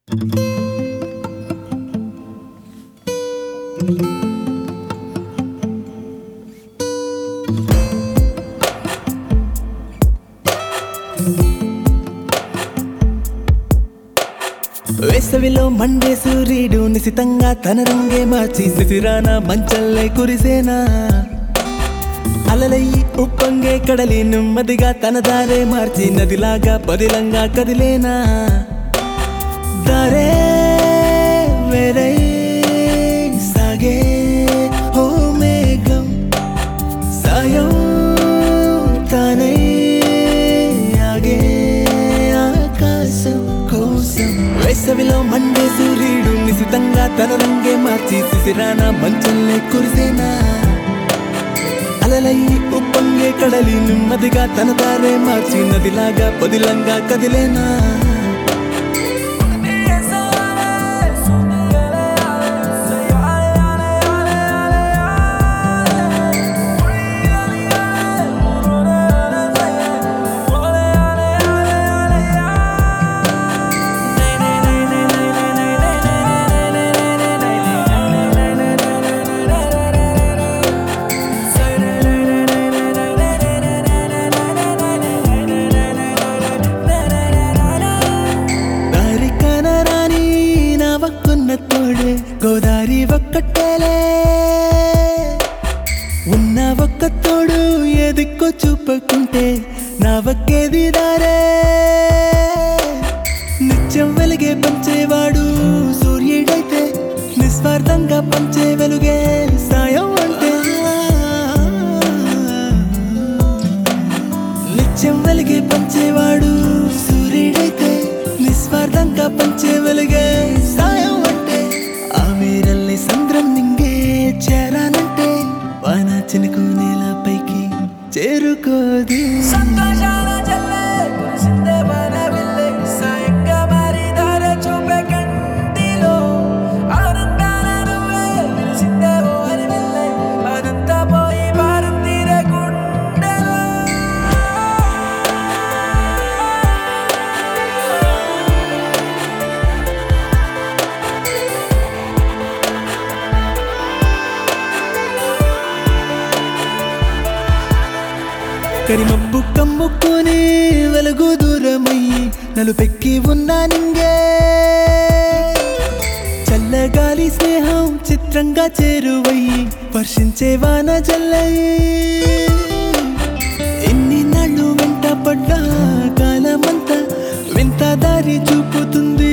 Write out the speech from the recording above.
వేసవిలో మండే సూర్యుడు నిశితంగా తన రంగే మార్చి శిశిరాన మంచల్లే కురిసేనా అలలయ్యి ఉప్పొంగే కడలి నెమ్మదిగా తన దారే మార్చి నదిలాగా పదిలంగా కదిలేనా దారే వేరై సాగే ఓ మేఘం సాయం తానే ఆగే ఆకాశం కోసం వేసవిలో మండే సూర్యుడు నిశితంగా తన రంగే మార్చి శిశిరాన మంచల్లే కురిసేనా అలలయ్యి ఉప్పొంగే కడలి నెమ్మదిగా తన దారే మార్చి నదిలాగా పదిలంగా కదిలేనా దారి కనరాని నా వక్కున్న తోడే గోదారి ఒక్కటేలే ఉన్న ఒక్క తోడు ఏ దిక్కో చూపకుంటే నా వక్కేది దారే నిత్యం వెలుగే పంచేవాడు సూర్యుడైతే నిస్వార్థంగా పంచే వెలుగే సాయం అంటే నిత్యం వెలిగే పంచేవాడు సూర్యుడైతే నిస్వార్థంగా పంచే వెలుగే సాయం అంటే ఆ వీరల్ని సంద్రం నింగే చేరానంటే వాన చినుకు నేలపైకి చేరుకోది సంతోషాల జల్లే కురిసిందే వాన విల్లే సాయంగా మారి దారి చూపే కంటిలో ఆనందాల నువ్వే విరిసిందే ఓ అని విల్లే అదంతా పోయి భారం తీరే గుండెలో కరిమబ్బు కమ్ముకొని వెలుగు దూరమయ్యి నలుపెక్కి ఉన్నా నింగే చల్లగాలి స్నేహం చిత్రంగా చేరువయ్యి వర్షించే వాన జల్లయి ఎన్ని నాళ్ళు వెంట పడ్డా కాలమంతా వింత దారి చూపుతుంది